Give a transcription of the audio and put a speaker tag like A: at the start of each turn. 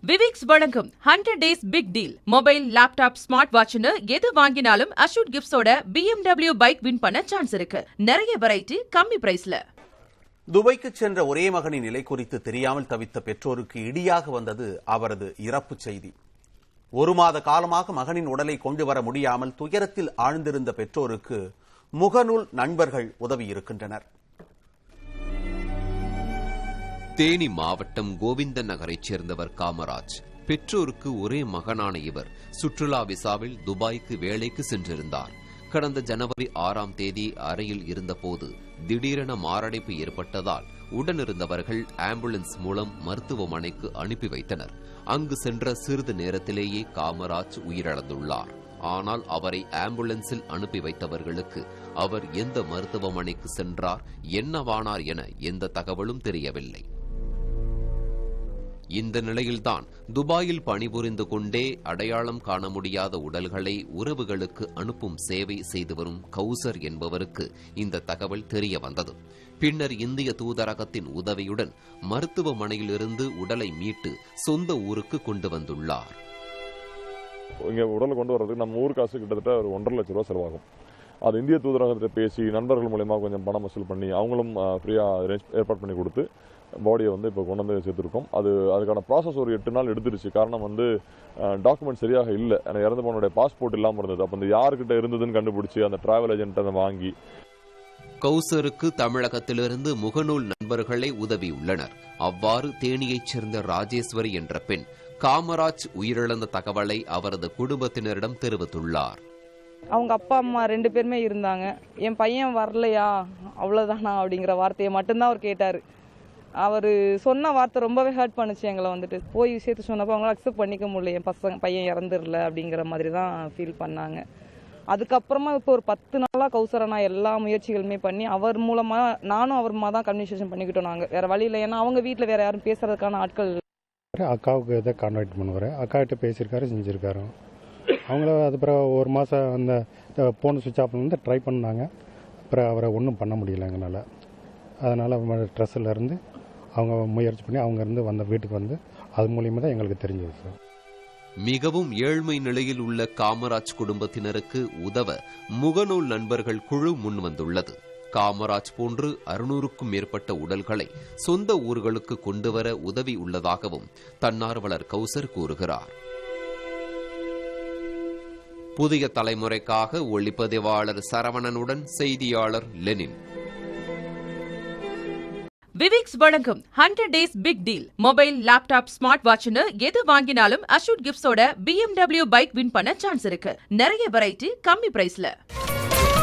A: விவிக்ஸ் வழங்கும் hundred days big deal mobile laptop smart வாட்ச்னு எது வாங்கினாலும் அஷூட் கிஃப்ட்ஸோட BMW பைக் வின் பண்ண சான்ஸ் இருக்கு நிறைய வெரைட்டி கம்மி பிரைஸ்ல
B: துபாய்க்கு சென்ற ஒரே மகனின் நிலை குறித்து தெரியாமல் தவித்த பெற்றோருக்கு இடியாக வந்தது அவரது இறப்பு செய்தி ஒரு மாத காலமாக மகனின் உடலை கொண்டு வர முடியாமல் துயரத்தில் ஆழ்ந்திருந்த பெற்றோருக்கு முகநூல் நண்பர்கள் உதவியிருக்கின்றனர்
C: தேனி மாவட்டம் கோவிந்தன் நகரைச் சேர்ந்தவர் காமராஜ் பெற்றோருக்கு ஒரே மகனான இவர் சுற்றுலா விசாவில் துபாய்க்கு வேலைக்கு சென்றிருந்தார் கடந்த ஜனவரி ஆறாம் தேதி அறையில் இருந்தபோது திடீரென மாரடைப்பு ஏற்பட்டதால் உடனிருந்தவர்கள் ஆம்புலன்ஸ் மூலம் மருத்துவமனைக்கு அனுப்பி வைத்தனர் அங்கு சென்ற சிறிது நேரத்திலேயே காமராஜ் உயிரிழந்துள்ளார் ஆனால் அவரை ஆம்புலன்ஸில் அனுப்பி வைத்தவர்களுக்கு அவர் எந்த மருத்துவமனைக்கு சென்றார் என்னவானார் என எந்த தகவலும் தெரியவில்லை இந்த நிலையில்தான் துபாயில் பணிபுரிந்து கொண்டே அடையாளம் காண முடியாத உடல்களை உறவுகளுக்கு அனுப்பும் சேவை செய்து வரும் கௌசர் என்பவருக்கு இந்த தகவல் தெரிய வந்தது பின்னர் இந்திய தூதரகத்தின் உதவியுடன் மருத்துவமனையிலிருந்து உடலை மீட்டு சொந்த ஊருக்கு கொண்டு வந்துள்ளார்
D: இங்கே உடலை கொண்டு வர்றதுக்கு நம்ம ஊர் காசு கிட்டத்தட்ட ஒரு ஒன்றரை லட்ச ரூபா செலவாகும் அது இந்திய தூதரகத்தை பேசி நண்பர்கள் மூலயமா கொஞ்சம் பணம் வசூல் பண்ணி அவங்களும் ஃப்ரீயாக அரேஞ்ச் ஏற்பாடு பண்ணி கொடுத்து பாடியை வந்து இப்போ கொண்டு வந்து சேர்த்துருக்கோம் அது அதுக்கான ப்ராசஸ் ஒரு எட்டு நாள் எடுத்துருச்சு காரணம் வந்து டாக்குமெண்ட் சரியாக இல்லை எனக்கு இறந்து போனோடைய பாஸ்போர்ட் இல்லாமல் இருந்தது அப்போ இந்த யாருக்கிட்ட இருந்ததுன்னு கண்டுபிடிச்சி அந்த டிராவல் ஏஜென்ட் அதை வாங்கி
C: கௌசருக்கு தமிழகத்திலிருந்து முகநூல் நண்பர்களே உதவியுள்ளனர் அவ்வாறு தேனியைச் சேர்ந்த ராஜேஸ்வரி என்ற பெண் காமராஜ் உயிரிழந்த தகவலை அவரது குடும்பத்தினரிடம் தெரிவித்துள்ளார்
E: அவங்க அப்பா அம்மா ரெண்டு பேருமே இருந்தாங்க என் பையன் வரலையா அவ்வளோதானா அப்படிங்கிற வார்த்தையை மட்டும்தான் அவர் கேட்டார் அவர் சொன்ன வார்த்தை ரொம்பவே ஹர்ட் பண்ணுச்சு எங்களை வந்துட்டு போய் விஷயத்த சொன்னப்போ அவங்களால அக்செப்ட் பண்ணிக்க முடியல என் பசங்க பையன் இறந்துடல அப்படிங்கிற மாதிரி தான் ஃபீல் பண்ணாங்க அதுக்கப்புறமா இப்போ ஒரு பத்து நாளாக கௌசரை நான் எல்லா முயற்சிகளுமே பண்ணி அவர் மூலமாக நானும் அவருமா தான் கம்யூனிகேஷன் பண்ணிக்கிட்டோம் நாங்கள் வேறு வழி இல்லை ஏன்னா அவங்க வீட்டில் வேறு யாரும் பேசுறதுக்கான ஆட்கள்
F: அக்காவுக்கு இதை கான்டாக்ட் பண்ணுவார் அக்காக்கிட்ட பேசியிருக்காரு செஞ்சுருக்காரு அவங்கள அது பிறகு ஒரு மாதம் அந்த ஃபோன் சுவிட்ச் ஆஃப் வந்து ட்ரை பண்ணாங்க அப்புறம் அவரை ஒன்றும் பண்ண முடியல எங்களால் அதனால் ட்ரெஸ்ஸில் இருந்து அவங்க முயற்சி பண்ணி அவங்க இருந்து வந்த வீட்டுக்கு வந்து அது மூலியமாக தான் எங்களுக்கு தெரிஞ்சது சார்
C: மிகவும் ஏழ்மை நிலையில் உள்ள காமராஜ் குடும்பத்தினருக்கு உதவ முகநூல் நண்பர்கள் குழு முன்வந்துள்ளது காமராஜ் போன்று அறுநூறுக்கும் மேற்பட்ட உடல்களை சொந்த ஊர்களுக்கு கொண்டுவர உதவி உள்ளதாகவும் தன்னார்வலர் கௌசர் கூறுகிறார் புதிய தலைமுறைக்காக ஒளிப்பதிவாளர் சரவணனுடன் செய்தியாளர் லெனின்
A: விவிக்ஸ் வழங்கும் hundred days big deal mobile laptop smart வாட்ச்னு எது வாங்கினாலும் அஷூட் கிஃப்ட்ஸோட BMW பைக் வின் பண்ண சான்ஸ் இருக்கு நிறைய வெரைட்டி கம்மி பிரைஸ்ல